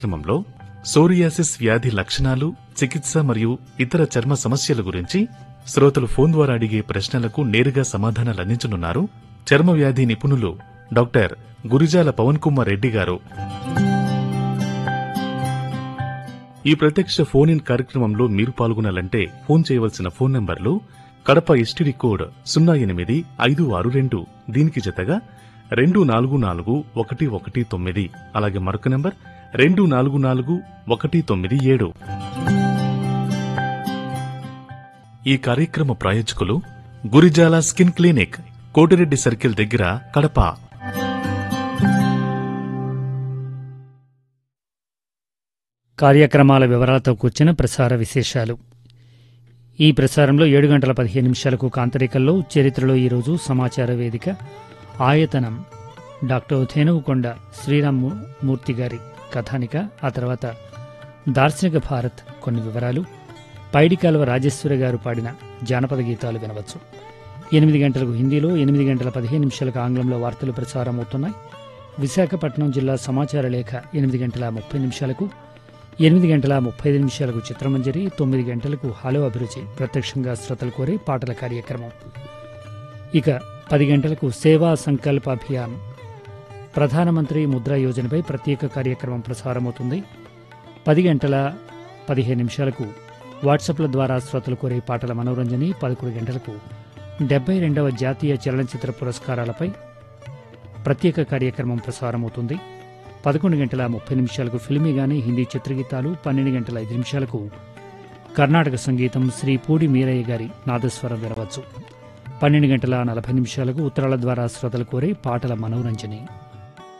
కార్యక్రమంలో సోరియాసిస్ వ్యాధి లక్షణాలు చికిత్స మరియు ఇతర చర్మ సమస్యల గురించి శ్రోతలు ఫోన్ ద్వారా అడిగే ప్రశ్నలకు నేరుగా సమాధానాలు అందించనున్నారు చర్మ వ్యాధి నిపుణులు డాక్టర్ గురిజాల పవన్ కుమార్ రెడ్డి గారు ఈ ప్రత్యక్ష ఫోన్ ఇన్ కార్యక్రమంలో మీరు పాల్గొనాలంటే ఫోన్ చేయవలసిన ఫోన్ నంబర్లు కడప ఎస్టీడీ కోడ్ సున్నా ఎనిమిది ఐదు ఆరు రెండు దీనికి జతగా రెండు నాలుగు నాలుగు ఒకటి ఒకటి తొమ్మిది అలాగే మరొక నంబర్ రెండు నాలుగు నాలుగు ఒకటి తొమ్మిది ఏడు ఈ కార్యక్రమ ప్రాయోజకులు Gurijala skin clinic Kotireddy circle దగ్గర కడప కార్యక్రమాల వివరాలతో కూర్చిన ప్రసార విశేషాలు ఈ ప్రసారంలో ఏడు గంటల పదిహేను నిమిషాలకు కాంతరికల్లో చరిత్రలో ఈరోజు సమాచార వేదిక ఆయతనం డాక్టర్ ధేనువుకొండ శ్రీరామ్ మూర్తి గారి కథానిక ఆ తర్వాత దార్శనిక భారత్ కొన్ని వివరాలు పైడికాలువ రాజేశ్వరి గారు పాడిన జానపద గీతాలు వినవచ్చు ఎనిమిది గంటలకు హిందీలో ఎనిమిది గంటల పదిహేను నిమిషాలకు ఆంగ్లంలో వార్తలు ప్రసారం అవుతున్నాయి విశాఖపట్నం జిల్లా సమాచార లేఖ ఎనిమిది గంటల ముప్పై నిమిషాలకు ఎనిమిది గంటల ముప్పై ఐదు నిమిషాలకు చిత్రమంజరి తొమ్మిది గంటలకు హలో అభిరుచి ప్రత్యక్షంగా శ్రోతలు కోరే పాటల కార్యక్రమం ఇక పది గంటలకు సేవా సంకల్ప అభియాన్ ప్రధానమంత్రి ముద్రా యోజనపై ప్రత్యేక కార్యక్రమం ప్రసారమవుతుంది పది గంటల పదిహేను నిమిషాలకు వాట్సాప్ల ద్వారా శ్రోతలు కోరే పాటల మనోరంజని పదకొండు గంటలకు డెబ్బై రెండవ జాతీయ చలనచిత్ర పురస్కారాలపై ప్రత్యేక కార్యక్రమం ప్రసారమవుతుంది పదకొండు గంటల ముప్పై నిమిషాలకు ఫిల్మీగానే హిందీ చిత్రగీతాలు పన్నెండు గంటల ఐదు నిమిషాలకు కర్ణాటక సంగీతం శ్రీ పూడి మీరయ్య గారి నాదస్వరం వినవచ్చు పన్నెండు గంటల నలభై నిమిషాలకు ఉత్తరాల ద్వారా శ్రోతలు కోరే పాటల మనోరంజని